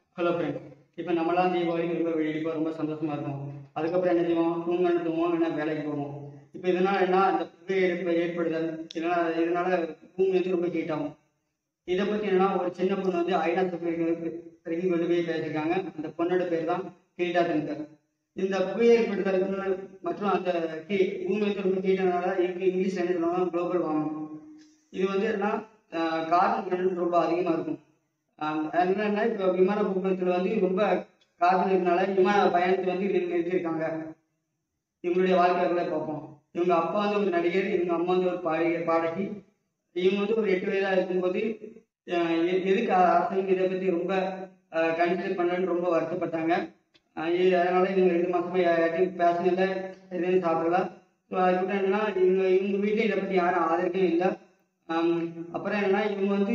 hello friend இப்போ நம்மளாம் தீபாவளிக்கு ரொம்ப வெடிப்போம் ரொம்ப சந்தோஷமா இருக்கும் அதுக்கப்புறம் என்ன செய்வோம் தூங்கணும் தூங்குவோம் என்ன வேலைக்கு போவோம் இப்போ இதனால என்ன அந்த புகை எடுப்பு ஏற்படுதல் இதனால இதனால பூமி வந்து ரொம்ப ஹீட் ஆகும் இதை பத்தி என்னன்னா ஒரு சின்ன பொண்ணு வந்து ஐநா சபைக்கு வரைக்கும் கொண்டு போய் பேசியிருக்காங்க அந்த பொண்ணோட பேர் தான் கிரீடா தங்கர் இந்த புகை ஏற்படுதல் மற்றும் அந்த ஹீ- பூமி வந்து ரொம்ப ஹீட்டானால இங்கிலீஷ் என்ன சொல்லுவாங்க குளோபல் வார்மிங் இது வந்து என்னன்னா கார்பன் ரொம்ப அதிகமா இருக்கும் ஆஹ் என்னன்னா இப்போ விமான போக்குவரத்துல வந்து ரொம்ப காரணம் இருக்கனால விமான பயணத்தை வந்து நிறு- நிறுத்தியிருக்காங்க இவங்களுடைய வாழ்க்கைகளை பார்ப்போம் இவங்க அப்பா வந்து ஒரு நடிகர் இவங்க அம்மா வந்து ஒரு பாடகி பாடகி இவங்க வந்து ஒரு எட்டு வயதா இருக்கும்போது ஆஹ் எ- எதுக்கு அரசாங்கம் இதை பத்தி ரொம்ப கன்சிடர் பண்ணலன்னு ரொம்ப வருத்தப்பட்டாங்க ஆஹ் இது அதனால இவங்க ரெண்டு மாசமா யார்ட்டையும் பேசினதில்ல எதுவும் சாப்பிடல ஸோ அதுக்கப்புறம் என்னன்னா இவங்க இவங்க வீட்டில் இதை பத்தி யாரும் ஆதரிக்கவும் இல்லை ஆம், அப்புறம் என்னன்னா இவங்க வந்து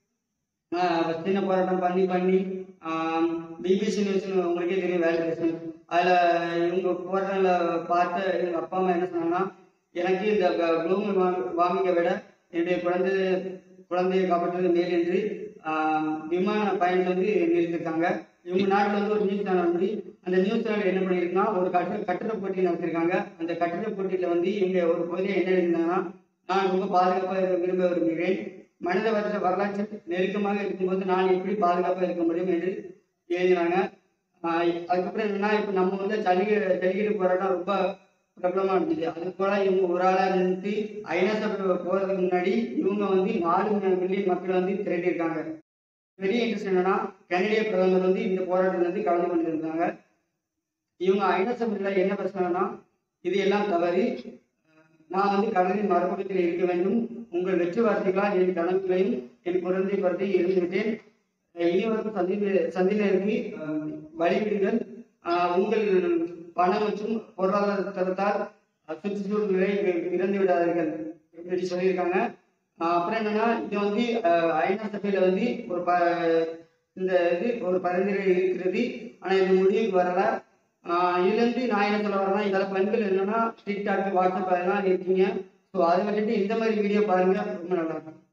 ஆஹ் சின்ன போராட்டம் பண்ணி பண்ணி பிபிசி நியூஸ் உங்களுக்கே தெரியும் வேலை பேசணும் அதில் இவங்க போராட்டங்களை பார்த்து எங்க அப்பா அம்மா என்ன சொன்னாங்கன்னா எனக்கு இந்த குளோபல் வார்மிங்கை விட என்னுடைய குழந்தை குழந்தையை காப்பாற்றுவது மேல் என்று ஆஹ் விமான பயணத்தை வந்து நிறுத்திருக்காங்க இவங்க நாட்டில் வந்து ஒரு நியூஸ் சேனல் வந்து அந்த நியூஸ் சேனல் என்ன பண்ணியிருக்குன்னா ஒரு கட்ட கட்டிட போட்டி நடத்திருக்காங்க அந்த கட்டிட போட்டியில் வந்து இவங்க ஒரு பகுதியை என்ன எழுதினாங்கன்னா நான் ரொம்ப பாதுகாப்பாக இருக்க விரும்ப விரும்புகிறேன் மனித வருஷ வரலாற்றில் நெருக்கமாக இருக்கும்போது நான் எப்படி பாதுகாப்பாக இருக்க முடியும் என்று எழுதினாங்க ஆஹ் அதுக்கப்புறம் என்னன்னா இப்போ நம்ம வந்து ஜல்லிக்கட்டு ஜல்லிக்கட்டு போராட்டம் ரொம்ப பிரபலமா இருந்துச்சு அது போல இவங்க ஒரு ஆளா நிறுத்தி ஐநா சபை போறதுக்கு முன்னாடி இவங்க வந்து நாலு மில்லியன் மக்கள் வந்து திரட்டியிருக்காங்க பெரிய இன்ட்ரெஸ்ட் என்னன்னா கனடிய பிரதமர் வந்து இந்த போராட்டத்தில் வந்து கலந்து கொண்டிருந்தாங்க இவங்க ஐநா சபையில் என்ன பேசுனாங்கன்னா இது எல்லாம் தவறு நான் வந்து கடலின் மறுபக்கத்தில் இருக்க வேண்டும் உங்கள் வெற்றி வார்த்தைகளால் என் கனவுகளையும் என் குழந்தை பருவத்தை இருந்துவிட்டேன் இனி வரும் சந்தின சந்தினருக்கு அஹ், வழிவிடுங்கள் அஹ், உங்கள் பணம் மற்றும் பொருளாதார தரத்தால் சுற்றுச்சூழலை இறந்து விடாதீர்கள் இப்படி சொல்லியிருக்காங்க அஹ், அப்புறம் என்னன்னா இது வந்து அஹ், ஐநா சபையில வந்து ஒரு ப இந்த இது ஒரு பரிந்துரை இருக்கிறது ஆனா இது முடிவுக்கு வரல ஆஹ் இதுல இருந்து நான் என்ன சொல்ல வரேன்னா இதில் பெண்கள் என்னன்னா டிக்டாக் வாட்ஸ்அப் அதெல்லாம் இருக்கீங்க ஸோ அதை விட்டுட்டு இந்த மாதிரி வீடியோ பாருங்க ரொம்ப நல்லா இருக்கும்